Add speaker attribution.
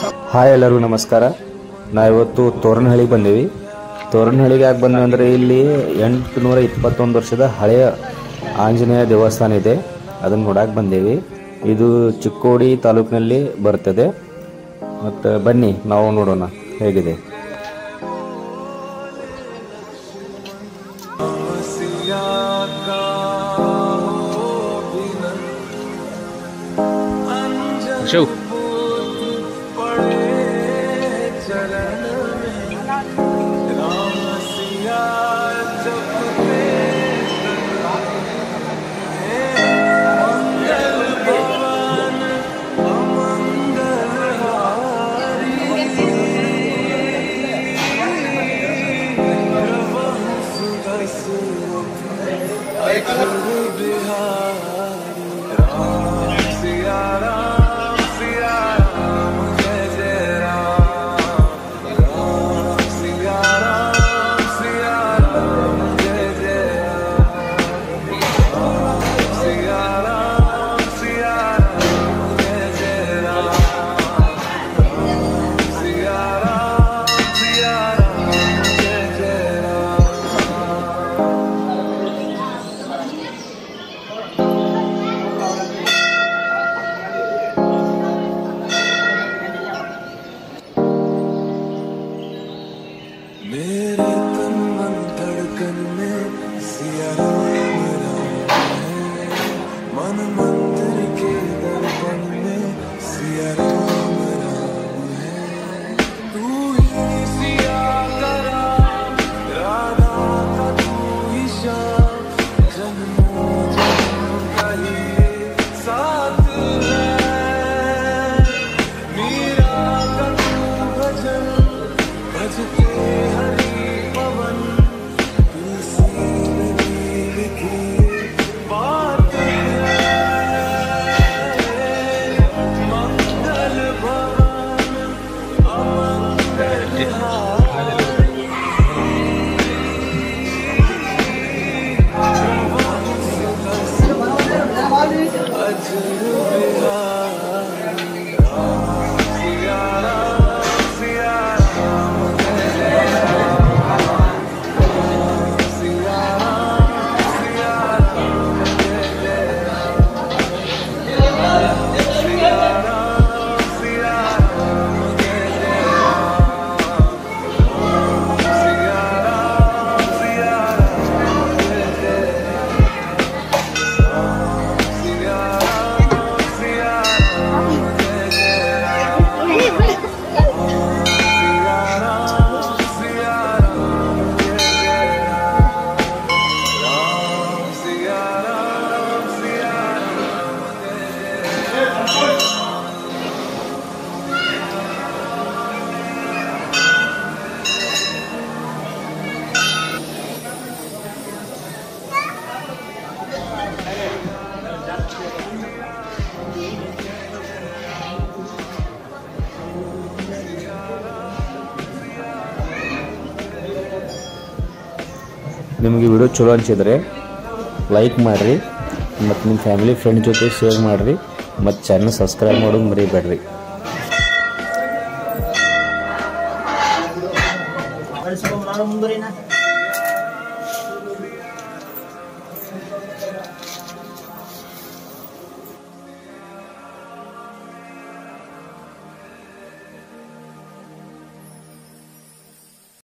Speaker 1: hi ಎಲ್ಲರಿಗೂ ನಮಸ್ಕಾರ ನಾವಿವತ್ತು ತೋರಣಹಳ್ಳಿಗೆ ಬಂದೀವಿ ತೋರಣಹಳ್ಳಿಗೆ ಯಾಕೆ ಬಂದ್ವಿ ಅಂದರೆ ಇಲ್ಲಿ ಎಂಟುನೂರ ಇಪ್ಪತ್ತೊಂದು ವರ್ಷದ ಹಳೆಯ ಆಂಜನೇಯ ದೇವಸ್ಥಾನ ಇದೆ ಅದನ್ನು ನೋಡಕ್ಕೆ ಬಂದೀವಿ ಇದು ಚಿಕ್ಕೋಡಿ ತಾಲೂಕಿನಲ್ಲಿ ಬರ್ತದೆ ಮತ್ತು ಬನ್ನಿ ನಾವು ನೋಡೋಣ ಹೇಗಿದೆ
Speaker 2: ಶೋ
Speaker 3: मेरे तन मन धड़कन में सिया राम राम है मन मंदिर के दर्पण में सिया राम राम है तू ही सिया का राम राधा का तू ही श्याम जन्मों जन्म का ये साथ है मीरा का तू भजन भजते हरि पवन तुलसी नदी लिखी बात है मंगल भवन अमंगल हारी अजर बिहारी राम सिया राम सिया राम जय राम सिया राम सिया राम जय जय राम सिया राम सिया राम जय जय राम सिया राम सिया राम जय जय राम सिया राम सिया राम जय जय राम सिया राम सिया राम जय जय राम राम सिया राम सिया राम जय जय
Speaker 1: ನಿಮಗೆ ವಿಡಿಯೋ ಚಲೋ ಅನಿಸಿದ್ರೆ ಲೈಕ್ ಮಾಡಿರಿ ಮತ್ತು ನಿಮ್ಮ ಫ್ಯಾಮಿಲಿ ಫ್ರೆಂಡ್ ಜೊತೆ ಶೇರ್ ಮಾಡಿರಿ ಮತ್ತು ಚಾನಲ್ ಸಬ್ಸ್ಕ್ರೈಬ್ ಮಾಡೋದು ಮರಿಬೇಡ್ರಿ